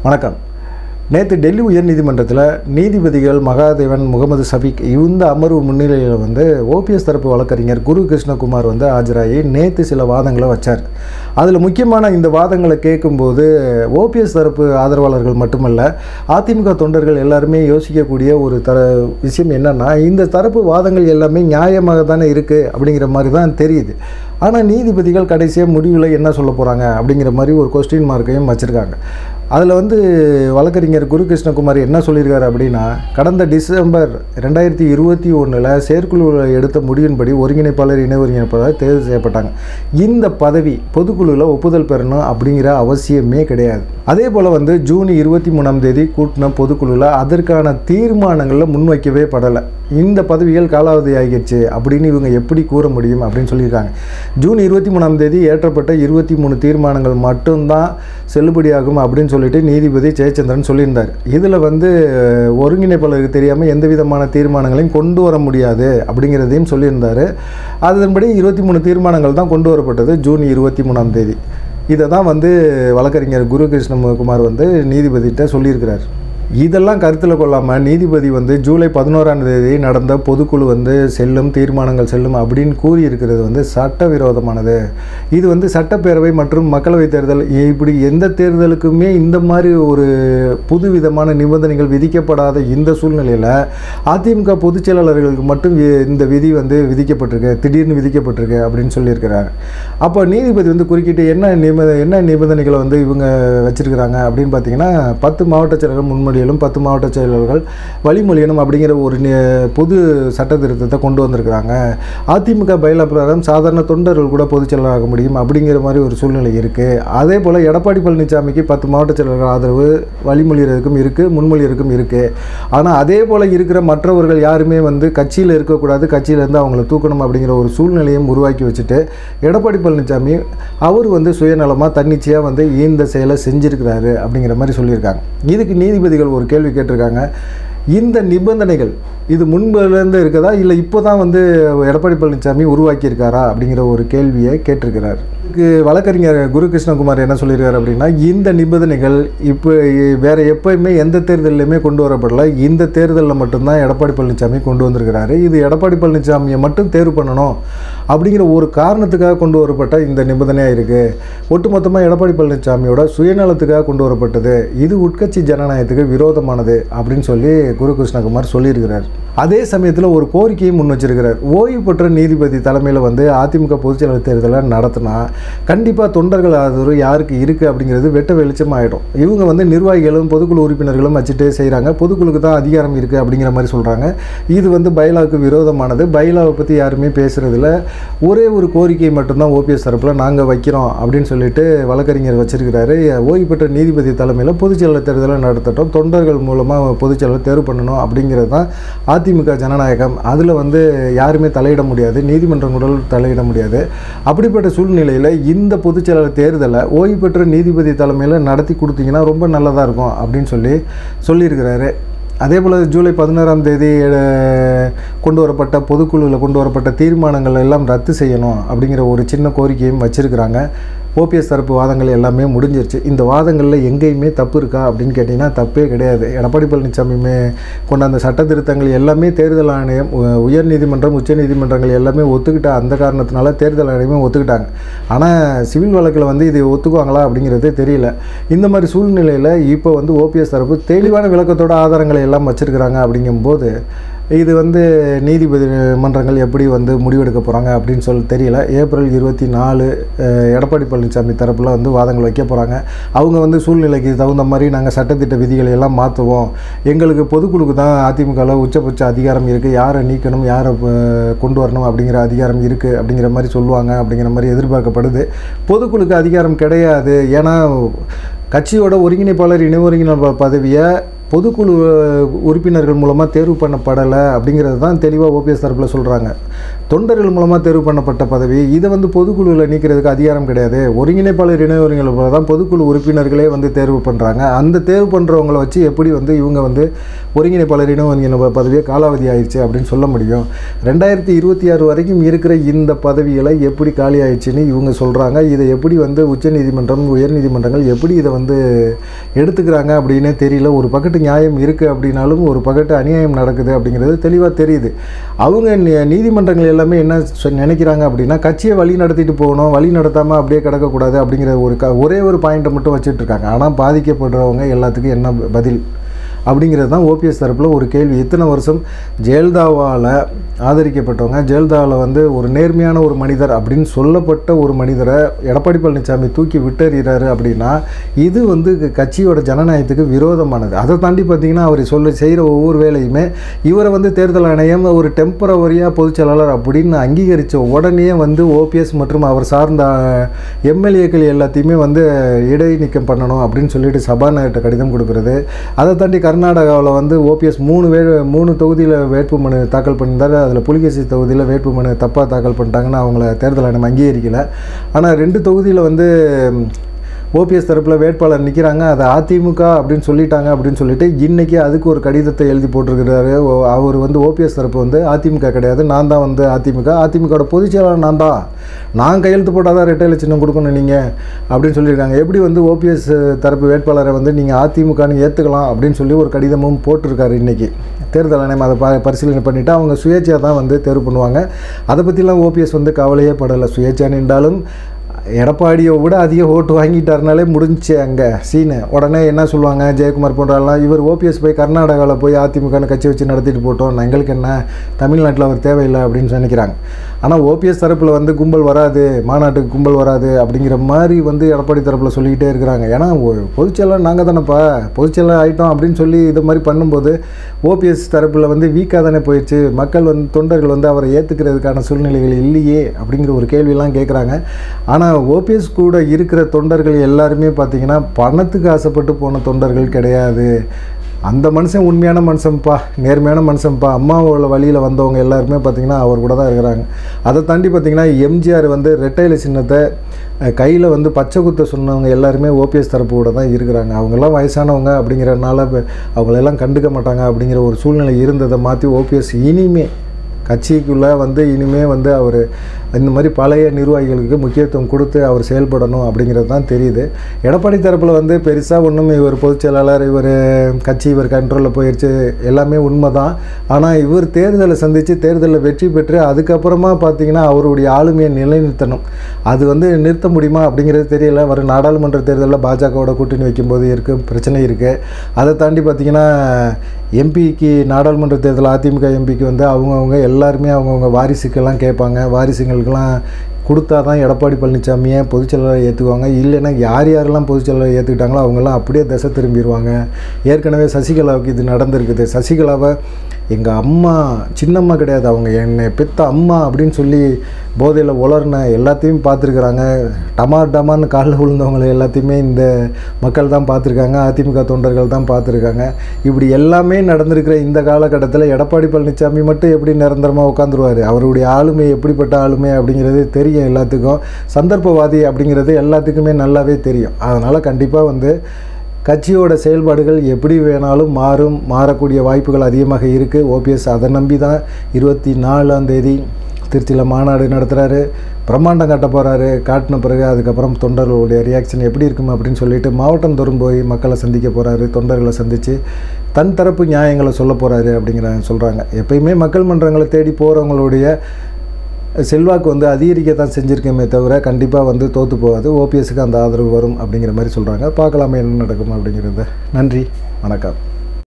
வணக்கம் நேற்று டெல்லி உயர்நீதிமன்றத்தில் நீதிபதிகள் மகாதேவன் முகமது சபீக் இந்த அமர்வு முன்னிலையில் வந்து ஓபிஎஸ் தரப்பு வழக்கறிஞர் குரு கிருஷ்ணகுமார் வந்து ஆஜராகி நேற்று சில வாதங்களை வச்சார் அதில் முக்கியமான இந்த வாதங்களை கேட்கும்போது ஓபிஎஸ் தரப்பு ஆதரவாளர்கள் மட்டுமல்ல அதிமுக தொண்டர்கள் எல்லாருமே யோசிக்கக்கூடிய ஒரு தர விஷயம் என்னன்னா இந்த தரப்பு வாதங்கள் எல்லாமே நியாயமாக தானே இருக்குது அப்படிங்கிற மாதிரி தான் தெரியுது ஆனால் நீதிபதிகள் கடைசியாக முடிவில் என்ன சொல்ல போகிறாங்க அப்படிங்கிற மாதிரி ஒரு கொஸ்டின் மார்க்கையும் வச்சுருக்காங்க அதில் வந்து வழக்கறிஞர் குரு கிருஷ்ணகுமார் என்ன சொல்லியிருக்காரு அப்படின்னா கடந்த டிசம்பர் ரெண்டாயிரத்தி இருபத்தி ஒன்றில் செயற்குழுவில் எடுத்த முடிவின்படி ஒருங்கிணைப்பாளர் இணை ஒருங்கிணைப்பாளர் தேர்வு செய்யப்பட்டாங்க இந்த பதவி பொதுக்குழுவில் ஒப்புதல் பெறணும் அப்படிங்கிற அவசியமே கிடையாது அதே போல் வந்து ஜூன் இருபத்தி மூணாம் தேதி கூட்டின பொதுக்குழுவில் அதற்கான தீர்மானங்களில் முன்வைக்கவே படலை இந்த பதவிகள் காலாவதி ஆகிடுச்சு அப்படின்னு இவங்க எப்படி கூற முடியும் அப்படின்னு சொல்லியிருக்காங்க ஜூன் இருபத்தி மூணாம் தேதி ஏற்றப்பட்ட இருபத்தி மூணு தீர்மானங்கள் மட்டும்தான் செல்லுபடியாகும் அப்படின்னு சொல்லிட்டு நீதிபதி ஜெயச்சந்திரன் சொல்லியிருந்தார் இதில் வந்து ஒருங்கிணைப்பாளருக்கு தெரியாமல் எந்த விதமான தீர்மானங்களையும் கொண்டு வர முடியாது அப்படிங்கிறதையும் சொல்லியிருந்தார் அதன்படி இருபத்தி மூணு தீர்மானங்கள் தான் கொண்டு வரப்பட்டது ஜூன் இருபத்தி மூணாம் தேதி இதை தான் வந்து வழக்கறிஞர் குரு கிருஷ்ணகுமார் வந்து நீதிபதிகிட்ட சொல்லியிருக்கிறார் இதெல்லாம் கருத்தில் கொள்ளாமல் நீதிபதி வந்து ஜூலை பதினோராம் தேதி நடந்த பொதுக்குழு வந்து செல்லும் தீர்மானங்கள் செல்லும் அப்படின்னு கூறியிருக்கிறது வந்து சட்டவிரோதமானது இது வந்து சட்டப்பேரவை மற்றும் மக்களவைத் தேர்தல் இப்படி எந்த தேர்தலுக்குமே இந்த மாதிரி ஒரு புது விதமான நிபந்தனைகள் விதிக்கப்படாத இந்த சூழ்நிலையில் அதிமுக பொதுச் செயலாளர்களுக்கு மட்டும் வி- இந்த விதி வந்து விதிக்கப்பட்டிருக்கு திடீர்னு விதிக்கப்பட்டிருக்கு அப்படின்னு சொல்லியிருக்கிறாங்க அப்போ நீதிபதி வந்து குறுக்கிட்டு என்ன நிப என்ன நிபந்தனைகளை வந்து இவங்க வச்சிருக்கிறாங்க அப்படின்னு பார்த்தீங்கன்னா பத்து மாவட்ட செயலர்கள் முன்மொழியலும் பத்து மாவட்ட செயலர்கள் வழிமொழியணும் அப்படிங்கிற ஒரு நி- பொது சட்ட திருத்தத்தை கொண்டு வந்திருக்கிறாங்க அதிமுக பயில பிரகாரம் சாதாரண தொண்டர்கள் கூட பொதுச் செயலராக முடியும் அப்படிங்கிற மாதிரி ஒரு சூழ்நிலை இருக்குது அதே போல் எடப்பாடி பழனிசாமிக்கு பத்து மாவட்ட செயலர்கள் ஆதரவு வழிமொழியறதுக்கும் இருக்குது முன்மொழியறதுக்கும் இருக்குது ஆனால் அதே போல் இருக்கிற மற்றவர்கள் யாருமே வந்து கட்சியில் இருக்கக்கூடாது கட்சியிலேருந்து அவங்கள தூக்கணும் அப்படிங்கிற ஒரு சூழ்நிலையும் உருவாக்கி வச்சுட்டு எடப்பாடி பழனிசாமி அவர் வந்து சுயநலமாக தன்னிச்சையாக வந்து இந்த செயலை செஞ்சிருக்கிறாரு அப்படிங்கிற மாதிரி சொல்லியிருக்காங்க இதுக்கு நீதிபதிகள் ஒரு கேள்வி கேட்டிருக்காங்க இந்த நிபந்தனைகள் இது முன்புலேருந்து இருக்கதா இல்லை இப்போ தான் வந்து எடப்பாடி பழனிசாமி உருவாக்கியிருக்காரா அப்படிங்கிற ஒரு கேள்வியை கேட்டிருக்கிறார் இதுக்கு வழக்கறிஞர் குரு கிருஷ்ணகுமார் என்ன சொல்லியிருக்காரு அப்படின்னா இந்த நிபந்தனைகள் இப்போ வேற எப்பயுமே எந்த தேர்தலையுமே கொண்டு வரப்படல இந்த தேர்தலில் மட்டும்தான் எடப்பாடி பழனிசாமி கொண்டு வந்திருக்கிறாரு இது எடப்பாடி பழனிசாமியை மட்டும் தேர்வு பண்ணணும் அப்படிங்கிற ஒரு காரணத்துக்காக கொண்டு வரப்பட்ட இந்த நிபந்தனையாக இருக்குது ஒட்டுமொத்தமாக எடப்பாடி பழனிசாமியோட சுயநலத்துக்காக கொண்டு வரப்பட்டது இது உட்கட்சி ஜனநாயகத்துக்கு விரோதமானது அப்படின்னு சொல்லி குரு கிருஷ்ணகுமார் சொல்லியிருக்கிறார் அதே சமயத்தில் ஒரு கோரிக்கையை முன் வச்சிருக்கிறார் ஓய்வு பெற்ற நீதிபதி தலைமையில் வந்து அதிமுக பொதுச்செயலாளர் தேர்தலை நடத்தினா கண்டிப்பாக தொண்டர்கள் ஆதரவு யாருக்கு இருக்குது அப்படிங்கிறது வெட்ட வெளிச்சமாயிடும் இவங்க வந்து நிர்வாகிகளும் பொதுக்குழு உறுப்பினர்களும் வச்சுட்டு செய்கிறாங்க பொதுக்குழுக்கு தான் அதிகாரம் இருக்குது அப்படிங்கிற மாதிரி சொல்கிறாங்க இது வந்து பைலாவுக்கு விரோதமானது பைலாவை பற்றி யாருமே பேசுகிறதில்ல ஒரே ஒரு கோரிக்கை மட்டும்தான் ஓபிஎஸ் தரப்பில் நாங்கள் வைக்கிறோம் அப்படின்னு சொல்லிட்டு வழக்கறிஞர் வச்சிருக்கிறாரு ஓய்வு பெற்ற நீதிபதி தலைமையில் பொதுச்செயலாளர் தேர்தலை நடத்தட்டும் தொண்டர்கள் மூலமாக பொதுச்செயலாளர் தேர்வு பண்ணணும் அப்படிங்கிறது தான் அதிமுக ஜனநாயகம் அதில் வந்து யாருமே தலையிட முடியாது நீதிமன்றம் கூட தலையிட முடியாது அப்படிப்பட்ட சூழ்நிலையில் இந்த பொதுச்செயலாளர் தேர்தலை ஓய்வு பெற்ற நீதிபதி தலைமையில் நடத்தி கொடுத்தீங்கன்னா ரொம்ப நல்லதாக இருக்கும் அப்படின்னு சொல்லி சொல்லியிருக்கிறாரு அதே போல் ஜூலை பதினாறாம் தேதி அஹ், கொண்டு வரப்பட்ட பொதுக்குழுவில் கொண்டு வரப்பட்ட தீர்மானங்கள் எல்லாம் ரத்து செய்யணும் அப்படிங்கிற ஒரு சின்ன கோரிக்கையும் வச்சிருக்கிறாங்க ஓபிஎஸ் தரப்பு வாதங்கள் எல்லாமே முடிஞ்சிருச்சு இந்த வாதங்களில் எங்கேயுமே தப்பு இருக்கா அப்படின்னு கேட்டிங்கன்னா தப்பே கிடையாது எடப்பாடி பழனிசாமியுமே கொண்ட அந்த சட்ட திருத்தங்கள் எல்லாமே தேர்தல் ஆணையம் உ- உயர் நீதிமன்றம் உச்ச நீதிமன்றங்கள் எல்லாமே ஒத்துக்கிட்ட அந்த காரணத்தினால தேர்தல் ஆணையமே ஒத்துக்கிட்டாங்க ஆனால் சிவில் வழக்கில் வந்து இது ஒத்துக்குவாங்களா அப்படிங்கிறது தெரியல இந்த மாதிரி சூழ்நிலையில் இப்போ வந்து ஓபிஎஸ் தரப்பு தெளிவான விளக்கத்தோட ஆதாரங்களை எல்லாம் வச்சிருக்கிறாங்க அப்படிங்கும்போது இது வந்து நீதிபதி மன்றங்கள் எப்படி வந்து முடிவெடுக்க போகிறாங்க அப்படின்னு சொல்லி தெரியல ஏப்ரல் இருபத்தி நாலு அஹ், எடப்பாடி பழனிசாமி தரப்பில் வந்து வாதங்கள் வைக்க போகிறாங்க அவங்க வந்து சூழ்நிலைக்கு தகுந்த மாதிரி நாங்கள் சட்டத்திட்ட விதிகளை எல்லாம் மாற்றுவோம் எங்களுக்கு பொதுக்குழுக்கு தான் அதிமுகவில் உச்சபட்ச அதிகாரம் இருக்குது யாரை நீக்கணும் யாரை அஹ், கொண்டு வரணும் அப்படிங்கிற அதிகாரம் இருக்குது அப்படிங்கிற மாதிரி சொல்லுவாங்க அப்படிங்கிற மாதிரி எதிர்பார்க்கப்படுது பொதுக்குழுக்கு அதிகாரம் கிடையாது ஏன்னா கட்சியோட ஒருங்கிணைப்பாளர் இணை ஒருங்கிணைப்பாளர் பதவியை பொதுக்குழு உறுப்பினர்கள் மூலமாக தேர்வு பண்ணப்படலை அப்படிங்கிறது தான் தெளிவாக ஓபிஎஸ் தரப்பில் சொல்கிறாங்க தொண்டர்கள் மூலமாக தேர்வு பண்ணப்பட்ட பதவி இதை வந்து பொதுக்குழுவில் நீக்கிறதுக்கு அதிகாரம் கிடையாது ஒருங்கிணைப்பாளர் இணை ஒருங்கிணைப்பாளர் தான் பொதுக்குழு உறுப்பினர்களே வந்து தேர்வு பண்ணுறாங்க அந்த தேர்வு பண்ணுறவங்கள வச்சு எப்படி வந்து இவங்க வந்து ஒருங்கிணைப்பாளர் இணை ஒருங்கிணைப்பு பதவியே காலாவதி ஆயிடுச்சு அப்படின்னு சொல்ல முடியும் ரெண்டாயிரத்தி இருபத்தி ஆறு வரைக்கும் இருக்கிற இந்த பதவிகளை எப்படி காலி ஆயிடுச்சுன்னு இவங்க சொல்கிறாங்க இதை எப்படி வந்து உச்சநீதிமன்றம் உயர்நீதிமன்றங்கள் எப்படி இதை வந்து எடுத்துக்கிறாங்க அப்படின்னே தெரியல ஒரு பக்கத்து நியாயம் இருக்குது அப்படின்னாலும் ஒரு பக்கத்து அநியாயம் நடக்குது அப்படிங்கிறது தெளிவாக தெரியுது அவங்க நி- நீதிமன்றங்கள் எல்லாமே என்ன சொ- நினைக்கிறாங்க அப்படின்னா கட்சியை வழி நடத்திட்டு போகணும் வழி நடத்தாமல் அப்படியே கிடக்கக்கூடாது அப்படிங்கிற ஒரு க ஒரே ஒரு பாயிண்ட்டை மட்டும் வச்சுட்டு இருக்காங்க ஆனால் பாதிக்கப்படுறவங்க எல்லாத்துக்கும் என்ன பதில் அப்படிங்கிறது தான் ஓபிஎஸ் தரப்பில் ஒரு கேள்வி இத்தனை வருஷம் ஜெயலலிதாவால் ஆதரிக்கப்பட்டவங்க ஜெயலலிதாவில் வந்து ஒரு நேர்மையான ஒரு மனிதர் அப்படின்னு சொல்லப்பட்ட ஒரு மனிதரை எடப்பாடி பழனிசாமி தூக்கி விட்டறிகிறாரு அப்படின்னா இது வந்து கட்சியோட ஜனநாயகத்துக்கு விரோதமானது அதை தாண்டி பார்த்தீங்கன்னா அவர் சொல்ல செய்கிற ஒவ்வொரு வேலையுமே இவரை வந்து தேர்தல் ஆணையம் ஒரு டெம்பரவரியாக பொதுச் செயலாளர் அப்படின்னு அங்கீகரித்த உடனே வந்து ஓபிஎஸ் மற்றும் அவர் சார்ந்த எம்எல்ஏக்கள் எல்லாத்தையுமே வந்து இடைநீக்கம் பண்ணணும் அப்படின்னு சொல்லிட்டு சபாநாயகர்கிட்ட கடிதம் கொடுக்குறது அதை தாண்டி கர்நாடகாவில் வந்து ஓபிஎஸ் மூணு வே மூணு தொகுதியில் வேட்புமனு தாக்கல் பண்ணியிருந்தாரு அதில் புலிகேசி தொகுதியில் வேட்புமனு தப்பாக தாக்கல் பண்ணிட்டாங்கன்னு அவங்கள தேர்தல் ஆணையம் அங்கீகரிக்கல ஆனால் ரெண்டு தொகுதியில் வந்து ஓபிஎஸ் தரப்பில் வேட்பாளர் நிற்கிறாங்க அதை அதிமுக அப்படின்னு சொல்லிட்டாங்க அப்படின்னு சொல்லிட்டு இன்னைக்கு அதுக்கு ஒரு கடிதத்தை எழுதி போட்டிருக்கிறாரு ஓ- அவர் வந்து ஓபிஎஸ் தரப்பு வந்து அதிமுக கிடையாது நான் தான் வந்து அதிமுக அதிமுகவோட பொதுச் செயலாளர் நான் தான் நான் கையெழுத்து போட்டால் தான் ரெட்டையில சின்னம் கொடுக்கணும் நீங்கள் அப்படின்னு சொல்லியிருக்காங்க எப்படி வந்து ஓபிஎஸ் தரப்பு வேட்பாளரை வந்து நீங்கள் அதிமுகன்னு ஏற்றுக்கலாம் அப்படின்னு சொல்லி ஒரு கடிதமும் போட்டிருக்காரு இன்னைக்கு தேர்தல் ஆணையம் அதை ப பரிசீலனை பண்ணிவிட்டு அவங்க சுயேட்சையாக தான் வந்து தேர்வு பண்ணுவாங்க அதை பற்றிலாம் ஓபிஎஸ் வந்து கவலையே படலை சுயேட்சை நின்றாலும் எடப்பாடியை விட அதிக ஓட்டு வாங்கிட்டாருனாலே முடிஞ்சுச்சு அங்கே சீனு உடனே என்ன சொல்லுவாங்க ஜெயக்குமார் போன்றாலாம் இவர் ஓபிஎஸ் போய் கர்நாடகாவில் போய் அதிமுகன்னு கட்சி வச்சு நடத்திட்டு போட்டோம் எங்களுக்கு என்ன தமிழ்நாட்டில் அவர் தேவையில்லை அப்படின்னு நினைக்கிறாங்க ஆனால் ஓபிஎஸ் தரப்பில் வந்து கும்பல் வராது மாநாட்டுக்கு கும்பல் வராது அப்படிங்கிற மாதிரி வந்து எடப்பாடி தரப்பில் சொல்லிக்கிட்டே இருக்கிறாங்க ஏன்னா ஒ- பொதுச்செயலாளர் நாங்கள் தானேப்பா பொதுச்செயலாளர் ஆகிட்டோம் அப்படின்னு சொல்லி இது மாதிரி பண்ணும்போது ஓபிஎஸ் தரப்பில் வந்து வீக்காக தானே போயிடுச்சு மக்கள் வந்து தொண்டர்கள் வந்து அவரை ஏற்றுக்கிறதுக்கான சூழ்நிலைகள் இல்லையே அப்படிங்கிற ஒரு கேள்வியெல்லாம் கேட்குறாங்க ஆனால் ஓபிஎஸ் கூட இருக்கிற தொண்டர்கள் எல்லாருமே பார்த்தீங்கன்னா பணத்துக்கு ஆசைப்பட்டு போன தொண்டர்கள் கிடையாது அந்த மனுஷன் உண்மையான மனுஷன்ப்பா நேர்மையான மனுஷன்ப்பா அம்மாவோட வழியில் வந்தவங்க எல்லாருமே பார்த்தீங்கன்னா அவர் கூட தான் இருக்கிறாங்க அதை தாண்டி பார்த்தீங்கன்னா எம்ஜிஆர் வந்து ரெட்டையில சின்னத்தை கையில் வந்து பச்சை குத்த சொன்னவங்க எல்லாருமே ஓபிஎஸ் தரப்பு கூட தான் இருக்கிறாங்க அவங்கெல்லாம் வயசானவங்க அப்படிங்கிறனால இப்ப அவங்களெல்லாம் கண்டுக்க மாட்டாங்க அப்படிங்கிற ஒரு சூழ்நிலை இருந்ததை மாற்றி ஓபிஎஸ் இனிமே கட்சிக்குள்ளே வந்து இனிமே வந்து அவர் இந்த மாதிரி பழைய நிர்வாகிகளுக்கு முக்கியத்துவம் கொடுத்து அவர் செயல்படணும் அப்படிங்கிறது தான் தெரியுது எடப்பாடி தரப்பில் வந்து பெருசாக ஒன்றும் இவர் பொதுச் செயலாளர் இவர் கட்சி இவர் கண்ட்ரோலில் போயிடுச்சு எல்லாமே உண்மை தான் ஆனால் இவர் தேர்தலை சந்தித்து தேர்தலில் வெற்றி பெற்று அதுக்கப்புறமா பார்த்தீங்கன்னா அவருடைய ஆளுமையை நிலைநிறுத்தணும் அது வந்து நிறுத்த முடியுமா அப்படிங்கிறது தெரியல வரும் நாடாளுமன்ற தேர்தலில் பாஜகவோட கூட்டணி வைக்கும்போது இருக்கு பிரச்சனை இருக்குது அதை தாண்டி பார்த்தீங்கன்னா எம்பிக்கு நாடாளுமன்ற தேர்தல் அதிமுக எம்பிக்கு வந்து அவங்கவுங்க எல்லாருமே அவங்கவுங்க வாரிசுக்கெல்லாம் கேட்பாங்க வாரிசுங்களுக்கெல்லாம் கொடுத்தா தான் எடப்பாடி பழனிசாமியை பொதுச்செயலாளர் ஏற்றுக்குவாங்க இல்லைன்னா யார் யாரெல்லாம் பொதுச்செயலாளர் ஏற்றுக்கிட்டாங்களோ அவங்கெல்லாம் அப்படியே திசை திரும்பிடுவாங்க ஏற்கனவே சசிகலாவுக்கு இது நடந்திருக்குது சசிகலாவை எங்கள் அம்மா சின்னம்மா கிடையாது அவங்க என்னை பெத்த அம்மா அப்படின்னு சொல்லி போதையில் உலர்ன எல்லாத்தையும் பார்த்துருக்குறாங்க டமார் டமார்னு காலில் விழுந்தவங்களை எல்லாத்தையுமே இந்த மக்கள் தான் பார்த்துருக்காங்க அதிமுக தொண்டர்கள் தான் பார்த்துருக்காங்க இப்படி எல்லாமே நடந்திருக்கிற இந்த காலகட்டத்தில் எடப்பாடி பழனிசாமி மட்டும் எப்படி நிரந்தரமாக உட்காந்துருவார் அவருடைய ஆளுமை எப்படிப்பட்ட ஆளுமை அப்படிங்கிறது தெரியும் எல்லாத்துக்கும் சந்தர்ப்பவாதி அப்படிங்கிறது எல்லாத்துக்குமே நல்லாவே தெரியும் அதனால் கண்டிப்பாக வந்து கட்சியோட செயல்பாடுகள் எப்படி வேணாலும் மாறும் மாறக்கூடிய வாய்ப்புகள் அதிகமாக இருக்குது ஓபிஎஸ் அதை நம்பி தான் இருபத்தி நாலாம் தேதி திருச்சியில் மாநாடு நடத்துகிறாரு பிரம்மாண்டம் காட்ட போகிறாரு காட்டின பிறகு அதுக்கப்புறம் தொண்டர்களுடைய ரியாக்ஷன் எப்படி இருக்கும் அப்படின்னு சொல்லிட்டு மாவட்டம் தோறும் போய் மக்களை சந்திக்க போகிறாரு தொண்டர்களை சந்தித்து தன் தரப்பு நியாயங்களை சொல்ல போகிறாரு அப்படிங்கிற சொல்கிறாங்க எப்பயுமே மக்கள் மன்றங்களை தேடி போகிறவங்களுடைய செல்வாக்கு வந்து அதிகரிக்க தான் செஞ்சுருக்கேமே தவிர கண்டிப்பாக வந்து தோற்று போகாது ஓபிஎஸ்க்கு அந்த ஆதரவு வரும் அப்படிங்கிற மாதிரி சொல்கிறாங்க பார்க்கலாமே என்ன நடக்கும் அப்படிங்கிறது நன்றி வணக்கம்